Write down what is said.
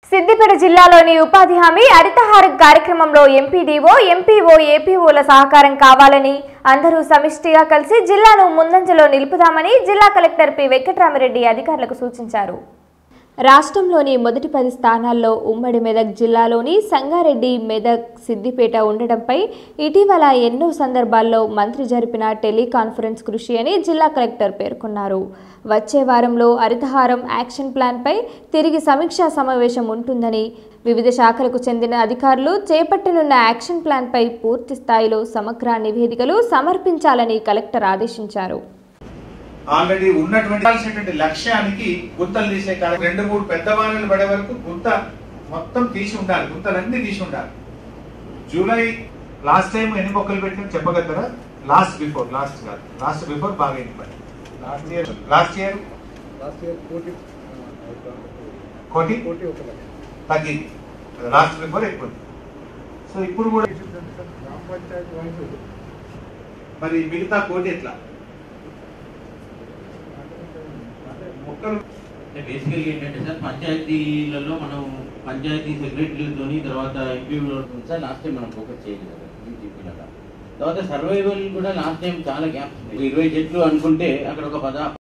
సిద్దిపేట జిల్లాలోని ఉపాధి హామీ హరితహారం కార్యక్రమంలో ఎంపీడీఓ ఎంపీఓ ఏపీఓల సహకారం కావాలని అందరూ సమిష్టిగా కలిసి జిల్లాను ముందంజలో నిలుపుదామని జిల్లా కలెక్టర్ పి వెంకట్రామరెడ్డి అధికారులకు సూచించారు రాష్ట్రంలోని మొదటి పది స్థానాల్లో ఉమ్మడి మెదక్ జిల్లాలోని సంగారెడ్డి మెదక్ సిద్దిపేట ఉండడంపై ఇటీవల ఎన్నో సందర్భాల్లో మంత్రి జరిపిన టెలికాన్ఫరెన్స్ కృషి అని జిల్లా కలెక్టర్ పేర్కొన్నారు వచ్చే వారంలో హరితహారం యాక్షన్ ప్లాన్పై తిరిగి సమీక్షా సమావేశం ఉంటుందని వివిధ శాఖలకు చెందిన అధికారులు చేపట్టనున్న యాక్షన్ ప్లాన్పై పూర్తి స్థాయిలో సమగ్ర నివేదికలు సమర్పించాలని కలెక్టర్ ఆదేశించారు ఆల్రెడీ ఉన్నటువంటి కావాల్సినటువంటి లక్ష్యానికి గుంతలు తీసే కాలం రెండు మూడు పెద్ద వానలు పడే వరకు గుంత మొత్తం తీసి ఉండాలి గుంతలన్నీ తీసి ఉండాలి జూలై లాస్ట్ టైం ఎన్ని మొక్కలు పెట్టినా చెప్పగలుగుతారా లాస్ట్ బిఫోర్ లాస్ట్ కాదు లాస్ట్ బిఫోర్ బాగా అయింది పని last year last year last year కోటి కోటి కోటి ఒక లక్ష తగ్గింది లాస్ట్ బిఫోర్ ఎక్కువ ఉంది. సో ఇప్పుడు కూడా గ్రామ పంచాయతీ వైద్యులు మరి మిగతా కోటి ఎట్లా మొక్కలు అంటే బేసికల్ ఏంటంటే సార్ పంచాయతీలలో మనం పంచాయతీ సెక్రటరీలతోని తర్వాత ఎంపీలో సార్ లాస్ట్ టైం మనం ఫోకస్ చేయలేదు కదా మీకు చెప్పినట్టు తర్వాత సర్వైవల్ కూడా లాస్ట్ టైం చాలా గ్యాప్స్ ఇరవై చెట్లు అనుకుంటే అక్కడ ఒక పద